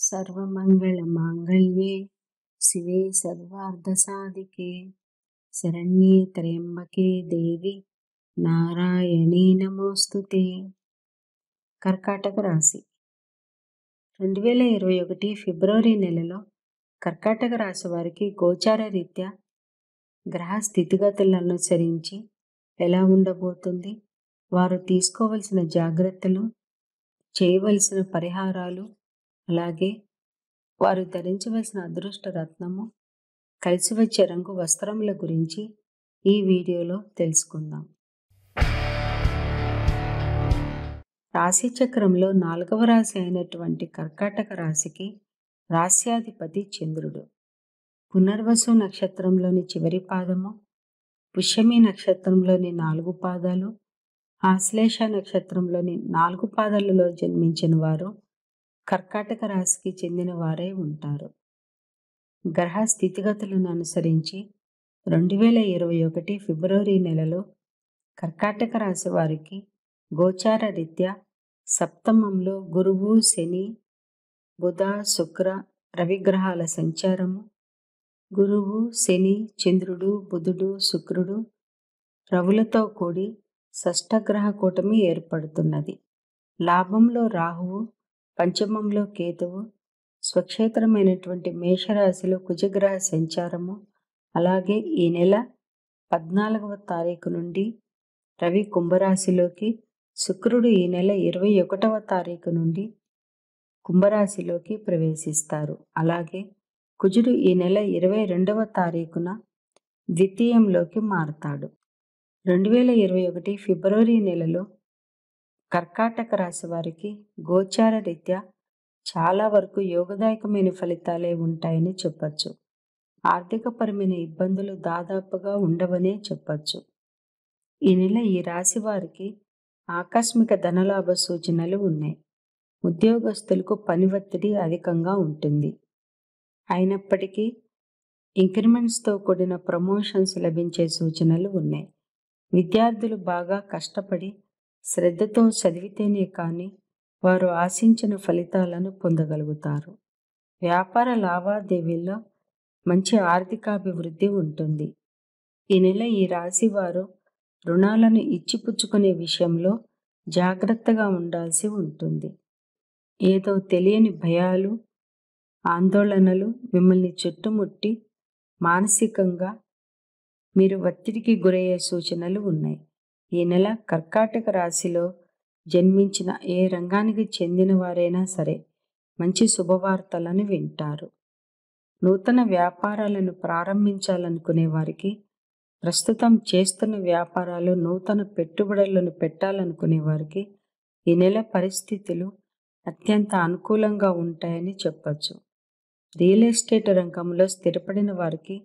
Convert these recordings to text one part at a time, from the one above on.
सर्वमङ्गलमाङ्गल्ये शिवे सर्वार्धसाधिके శరణ్యే త్రయంబకే దేవి నారాయణీ నమోస్తుతే కర్కాటక రాశి రెండు వేల ఇరవై ఒకటి ఫిబ్రవరి నెలలో కర్కాటక రాశి వారికి గోచార రీత్యా గ్రహ స్థితిగతులను అనుసరించి ఎలా ఉండబోతుంది వారు తీసుకోవలసిన జాగ్రత్తలు చేయవలసిన పరిహారాలు అలాగే వారు ధరించవలసిన అదృష్ట రత్నము కలిసి వచ్చే రంగు వస్త్రముల గురించి ఈ వీడియోలో తెలుసుకుందాం రాశి చక్రంలో నాలుగవ రాశి అయినటువంటి కర్కాటక రాశికి రాశ్యాధిపతి చంద్రుడు పునర్వసు నక్షత్రంలోని చివరి పాదము పుష్యమి నక్షత్రంలోని నాలుగు పాదాలు ఆశ్లేష నక్షత్రంలోని నాలుగు పాదాలలో జన్మించిన వారు కర్కాటక రాశికి చెందిన వారే ఉంటారు గ్రహ స్థితిగతులను అనుసరించి రెండు వేల ఇరవై ఒకటి ఫిబ్రవరి నెలలో కర్కాటక రాశి వారికి గోచార రీత్యా సప్తమంలో గురువు శని బుధ శుక్ర రవిగ్రహాల సంచారము గురువు శని చంద్రుడు బుధుడు శుక్రుడు రవులతో కూడి షష్టగ్రహ కూటమి ఏర్పడుతున్నది లాభంలో రాహువు పంచమంలో కేతువు స్వక్షేత్రమైనటువంటి మేషరాశిలో కుజగ్రహ సంచారము అలాగే ఈ నెల పద్నాలుగవ తారీఖు నుండి రవి కుంభరాశిలోకి శుక్రుడు ఈ నెల ఇరవై ఒకటవ తారీఖు నుండి కుంభరాశిలోకి ప్రవేశిస్తారు అలాగే కుజుడు ఈ నెల ఇరవై రెండవ తారీఖున ద్వితీయంలోకి మారతాడు రెండు వేల ఇరవై ఒకటి ఫిబ్రవరి నెలలో కర్కాటక రాశి వారికి గోచార రీత్యా చాలా వరకు యోగదాయకమైన ఫలితాలే ఉంటాయని చెప్పచ్చు ఆర్థికపరమైన ఇబ్బందులు దాదాపుగా ఉండవనే చెప్పచ్చు ఈ నెల ఈ రాశి వారికి ఆకస్మిక ధనలాభ సూచనలు ఉన్నాయి ఉద్యోగస్తులకు పని ఒత్తిడి అధికంగా ఉంటుంది అయినప్పటికీ ఇంక్రిమెంట్స్తో కూడిన ప్రమోషన్స్ లభించే సూచనలు ఉన్నాయి విద్యార్థులు బాగా కష్టపడి శ్రద్ధతో చదివితేనే కానీ వారు ఆశించిన ఫలితాలను పొందగలుగుతారు వ్యాపార లావాదేవీల్లో మంచి ఆర్థికాభివృద్ధి ఉంటుంది ఈ నెల ఈ రాశి వారు రుణాలను ఇచ్చిపుచ్చుకునే విషయంలో జాగ్రత్తగా ఉండాల్సి ఉంటుంది ఏదో తెలియని భయాలు ఆందోళనలు మిమ్మల్ని చుట్టుముట్టి మానసికంగా మీరు ఒత్తిడికి గురయ్యే సూచనలు ఉన్నాయి ఈ నెల కర్కాటక రాశిలో జన్మించిన ఏ రంగానికి చెందిన వారైనా సరే మంచి శుభవార్తలను వింటారు నూతన వ్యాపారాలను ప్రారంభించాలనుకునే వారికి ప్రస్తుతం చేస్తున్న వ్యాపారాలు నూతన పెట్టుబడులను పెట్టాలనుకునే వారికి ఈ నెల పరిస్థితులు అత్యంత అనుకూలంగా ఉంటాయని చెప్పచ్చు రియల్ ఎస్టేట్ రంగంలో స్థిరపడిన వారికి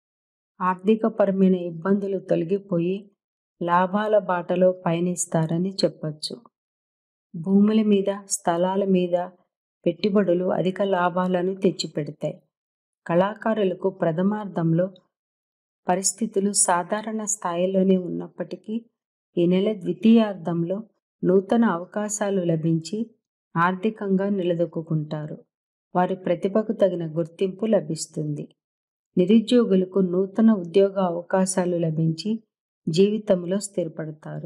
ఆర్థికపరమైన ఇబ్బందులు తొలగిపోయి లాభాల బాటలో పయనిస్తారని చెప్పచ్చు భూముల మీద స్థలాల మీద పెట్టుబడులు అధిక లాభాలను తెచ్చిపెడతాయి కళాకారులకు ప్రథమార్థంలో పరిస్థితులు సాధారణ స్థాయిలోనే ఉన్నప్పటికీ ఈ నెల ద్వితీయార్థంలో నూతన అవకాశాలు లభించి ఆర్థికంగా నిలదొక్కుంటారు వారి ప్రతిభకు తగిన గుర్తింపు లభిస్తుంది నిరుద్యోగులకు నూతన ఉద్యోగ అవకాశాలు లభించి జీవితంలో స్థిరపడతారు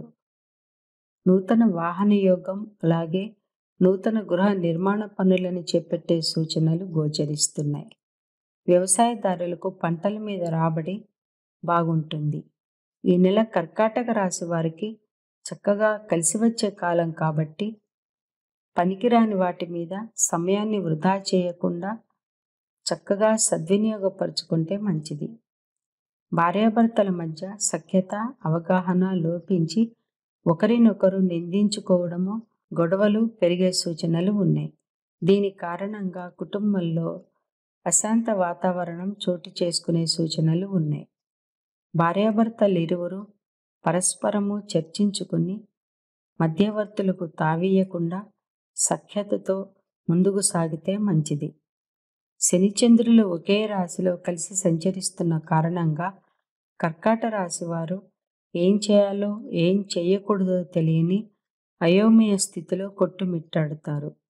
నూతన వాహన యోగం అలాగే నూతన గృహ నిర్మాణ పనులను చేపట్టే సూచనలు గోచరిస్తున్నాయి వ్యవసాయదారులకు పంటల మీద రాబడి బాగుంటుంది ఈ నెల కర్కాటక రాశి వారికి చక్కగా కలిసి వచ్చే కాలం కాబట్టి పనికిరాని వాటి మీద సమయాన్ని వృధా చేయకుండా చక్కగా సద్వినియోగపరుచుకుంటే మంచిది భార్యాభర్తల మధ్య సఖ్యత అవగాహన లోపించి ఒకరినొకరు నిందించుకోవడము గొడవలు పెరిగే సూచనలు ఉన్నాయి దీని కారణంగా కుటుంబంలో అశాంత వాతావరణం చోటు చేసుకునే సూచనలు ఉన్నాయి భార్యాభర్తలు ఇరువురు పరస్పరము చర్చించుకుని మధ్యవర్తులకు తావీయకుండా సఖ్యతతో ముందుకు సాగితే మంచిది శనిచంద్రులు ఒకే రాశిలో కలిసి సంచరిస్తున్న కారణంగా కర్కాట రాశి వారు ఏం చేయాలో ఏం చేయకూడదో తెలియని అయోమయ స్థితిలో కొట్టుమిట్టాడుతారు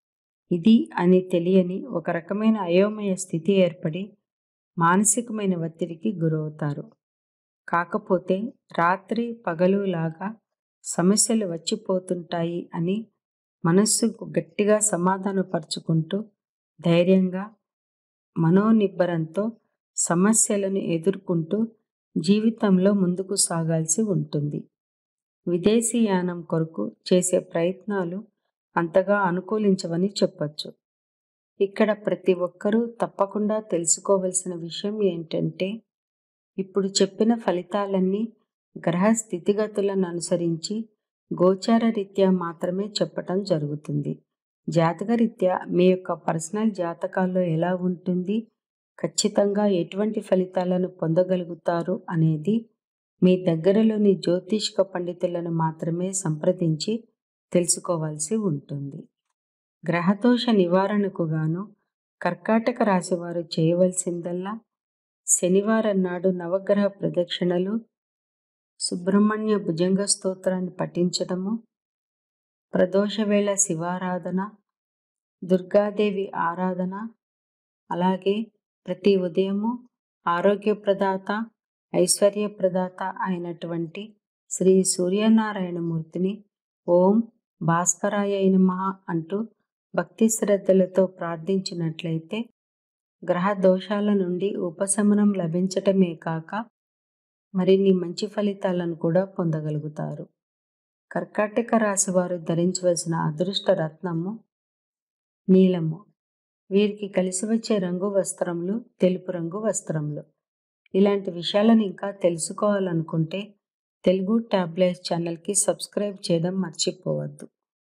ఇది అని తెలియని ఒక రకమైన అయోమయ స్థితి ఏర్పడి మానసికమైన ఒత్తిడికి గురవుతారు కాకపోతే రాత్రి పగలు లాగా సమస్యలు వచ్చిపోతుంటాయి అని మనస్సుకు గట్టిగా సమాధానపరుచుకుంటూ ధైర్యంగా మనోనిబ్బరంతో సమస్యలను ఎదుర్కొంటూ జీవితంలో ముందుకు సాగాల్సి ఉంటుంది విదేశీయానం కొరకు చేసే ప్రయత్నాలు అంతగా అనుకూలించవని చెప్పచ్చు ఇక్కడ ప్రతి ఒక్కరూ తప్పకుండా తెలుసుకోవలసిన విషయం ఏంటంటే ఇప్పుడు చెప్పిన ఫలితాలన్నీ గ్రహ స్థితిగతులను అనుసరించి గోచార రీత్యా మాత్రమే చెప్పటం జరుగుతుంది జాతకరీత్యా మీ యొక్క పర్సనల్ జాతకాల్లో ఎలా ఉంటుంది ఖచ్చితంగా ఎటువంటి ఫలితాలను పొందగలుగుతారు అనేది మీ దగ్గరలోని జ్యోతిష్క పండితులను మాత్రమే సంప్రదించి తెలుసుకోవాల్సి ఉంటుంది గ్రహదోష నివారణకు గాను కర్కాటక రాశి వారు చేయవలసిందల్లా శనివారం నాడు నవగ్రహ ప్రదక్షిణలు సుబ్రహ్మణ్య భుజంగ స్తోత్రాన్ని పఠించడము ప్రదోషవేళ శివారాధన దుర్గాదేవి ఆరాధన అలాగే ప్రతి ఉదయము ఆరోగ్యప్రదాత ఐశ్వర్యప్రదాత అయినటువంటి శ్రీ సూర్యనారాయణమూర్తిని ఓం భాస్కరాయ నమః అంటూ భక్తి శ్రద్ధలతో ప్రార్థించినట్లయితే గ్రహ దోషాల నుండి ఉపశమనం లభించటమే కాక మరిన్ని మంచి ఫలితాలను కూడా పొందగలుగుతారు కర్కాటక రాశి వారు ధరించవలసిన అదృష్ట రత్నము నీలము వీరికి కలిసి వచ్చే రంగు వస్త్రములు తెలుపు రంగు వస్త్రములు ఇలాంటి విషయాలను ఇంకా తెలుసుకోవాలనుకుంటే తెలుగు ట్యాబ్లెట్స్ ఛానల్కి సబ్స్క్రైబ్ చేయడం మర్చిపోవద్దు